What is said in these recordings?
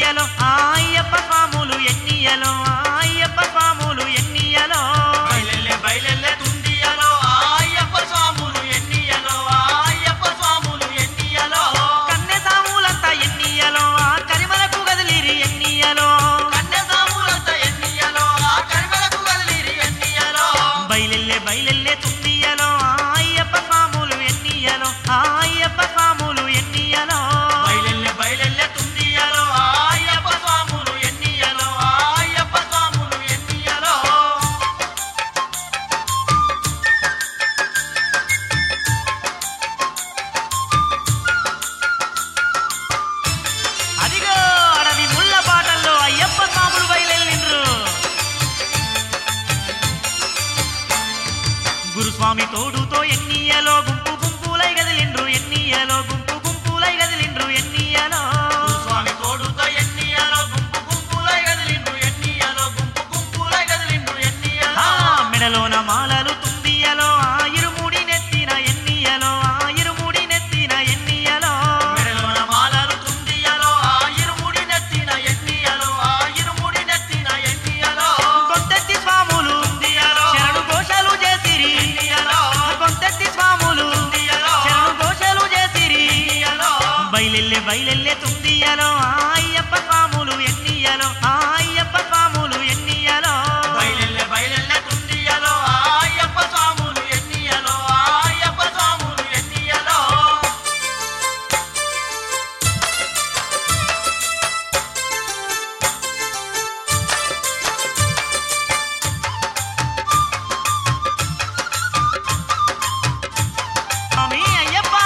ఎన్నియలో ఆ అయ్యప్ప స్వాములు ఎన్నియలో ఆ అయ్యప్ప స్వాములు ఎన్నియలో బయలెల్లె బయలెల్లె తుండియలో ఆ అయ్యప్ప స్వాములు ఎన్నియలో ఆ అయ్యప్ప స్వాములు ఎన్నియలో కన్నె సాములంతా ఎన్నియలో ఆ కరిమలకు గదిలిరి ఎన్నియలో కన్య సాములంత ఎన్నియలో ఆ కరిమలకు కదిలిరి ఎన్నియలో బయలెల్లె బయలెల్లె తుండియలో ఆ అయ్యప్ప స్వాములు ఎన్నియలో ఆ అయ్యప్ప స్వాములు ఎన్నియలో బయలెల్లె బయలెల్లె తుండియలో ఆ అయ్యప్ప స్వాములు ఎన్నియలో ఆ అయ్యప్ప స్వాములు ఎన్నియలో అదిగో అడవి ముళ్ళ పాటల్లో అయ్యప్ప స్వాములు బయలెల్లిండ్రు గురుస్వామి తోడుతో ఎన్నియలో గుంపు గుంపులై గదిలిండ్రు ఎన్నియలో గుంపు గుంపులై గదిలిండ్రు ఎన్నియలో స్వామి తోడుతో ఎన్నియలో గుంపు గుంపులై గదిలిండ్రు ఎన్నియలో గుంపు గుంపులై గదిలిండ్రు ఆ ఎన్నియలో మెడలోన మాలలు తుందియలో ఆ ఇరుముడి నెత్తిన ఎన్నియలో ఆ ఇరుముడి నెత్తిన ఎన్నియలో మెడలోన మాలలు తుండియలో ఆ ఇరుముడి నెత్తిన ఎన్నియలో ఆ ఇరుముడి నెత్తిన ఎన్నియలో కొంతెత్తి స్వాములు తుండియలో శరణు ఘోషలు చేసిరి ఎన్నియలో కొంతెత్తి స్వాములు తుండియలో శరణు ఘోషలు చేసిరి ఎన్నియలో బయలెల్లె బయలెల్లె తుందియలో ఆ అయ్యప్ప స్వాములు ఎన్నియలో ఆ అయ్యప్ప స్వాములు ఎన్నియలో బయలెల్లె బయలెల్లె తుండియలో ఆ అయ్యప్ప స్వాములు ఎన్నియలో ఆ అయ్యప్ప స్వాములు ఎన్నియలో స్వామి అయ్యప్ప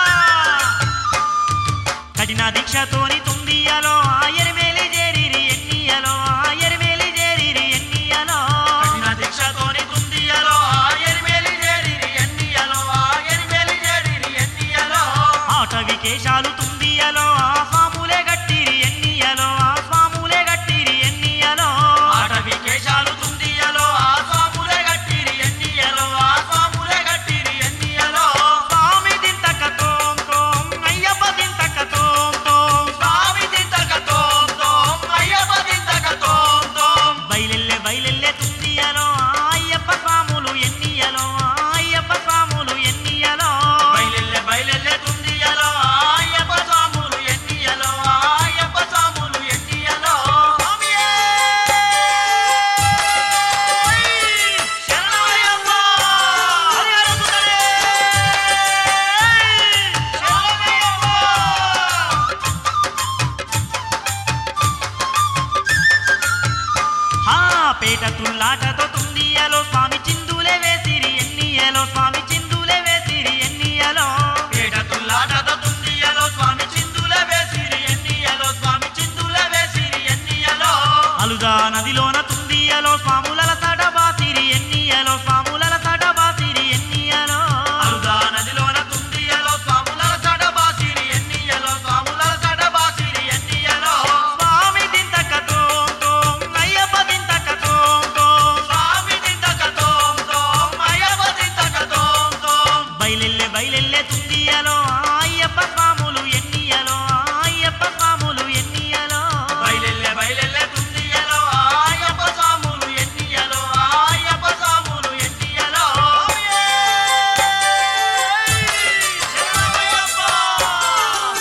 కఠిన దీక్షతోని తుందియలో ఆ ఎరిమేలి చేరిరి ఎన్నియలో ఆ ఎరిమేలి చేరిరి ఎన్నియలో కఠిన దీక్షతోని తుండియలో ఆ ఎరిమేలి చేరిరి ఎన్నియలో ఆ ఎరిమేలి చేరిరి ఎన్నియలో ఆటవి కేశాలు తుందియలో ఆ స్వాములే గట్టిరి ఎన్నియలో ఆ స్వాములే గట్టిరి ఎన్నియలో ఆటవి కేశాలు తుండియలో ఆ స్వాములే గట్టిరి ఎన్నియలో ఆ స్వాములే గట్టిరి ఎన్నియలో స్వామి దింతక తోం తోం అయ్యప్ప దింతక తోం తోం స్వామి దింతక తోం తోం అయ్యప్ప దింతక తోం తోం బయలెల్లె బయలెల్లె తుందియలో ఆ అయ్యప్ప స్వాములు ఎన్నియలో ఆ అయ్యప్ప స్వాములు ఎన్నియలో బయలెల్లె బయలెల్లె తుండియలో ఆ అయ్యప్ప స్వాములు ఎన్నియలో ఆ అయ్యప్ప స్వాములు ఎన్నియలో స్వామియే శరణమయ్యప్ప హరిహర సుందరే! శరణమయ్యప్ప హా పేట తుల్లాటతో తుందియలో స్వామి చిందులే వేసిరి ఎన్నియలో స్వామి చిందులే వేసిరి ఎన్నియలో పేట తుల్లాటతో తుండియలో స్వామి చిందుల వేసిరి ఎన్నియలో స్వామి చిందుల వేసిరి ఎన్నియలో అలుదా నదిలోన తుందియలో స్వాములల సడ బాసిరి ఎన్నియలో స్వాములల సడ బాసిరి ఎన్నియలో అరుదా నదిలోన తుండియలో స్వాముల సడబాసిరి ఎన్నియలో స్వాముల సడబాసిరి ఎన్నియలో స్వామి దింతక తోం తోం అయ్యప్ప దింతక తోం తోం స్వామి దింతక తోం తోం అయ్యప్ప దింతక తోం తోం బయలెల్లె బయలెల్లె తుందియలో ఆ అయ్యప్ప స్వాములు ఎన్నియలో ఆ అయ్యప్ప స్వాములు ఎన్నియలో బయలెల్లె బయలెల్లె తుండియలో ఆ అయ్యప్ప స్వాములు ఎన్నియలో ఆ అయ్యప్ప స్వాములు ఎన్నియలో శరణమయ్యప్ప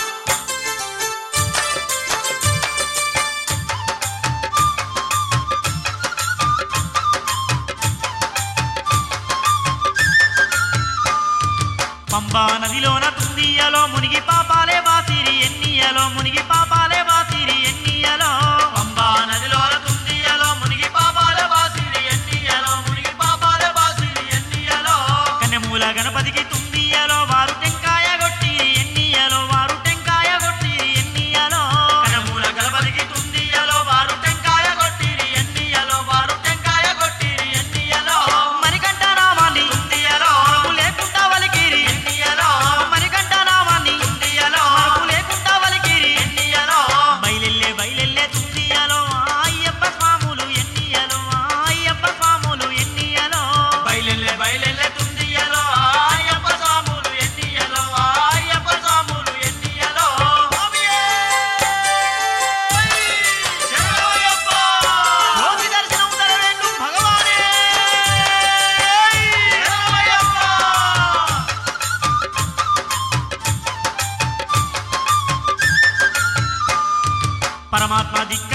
పంబా నదిలోన తుందియలో మునిగి పాపాలే వాసిరి ఎన్నియలో మునిగి పాపాలే వాసిరి ఎన్నియలో పంబా నదిలోన తుండియలో మునిగి పాపాల బాసిరి ఎన్నియలో మునిగి పాపాల బాసిరి ఎన్నియలో కన్నెమూల గణపతికి తుందియలో వారు టెంకాయ కొట్టిరి ఎన్నియలో వారు టెంకాయ కొట్టిరి ఎన్నియలో కనమూల గణపతికి తుండియలో వారు టెంకాయ కొట్టిరి ఎన్నియలో వారు టెంకాయ కొట్టిరి ఎన్నియలో మణికంఠ నామాన్ని తుండియలో మనకు లేకుండా వలికిరి ఎన్నియలో మణికంఠ నామాన్ని తుండియలో పరమాత్మ దిక్కు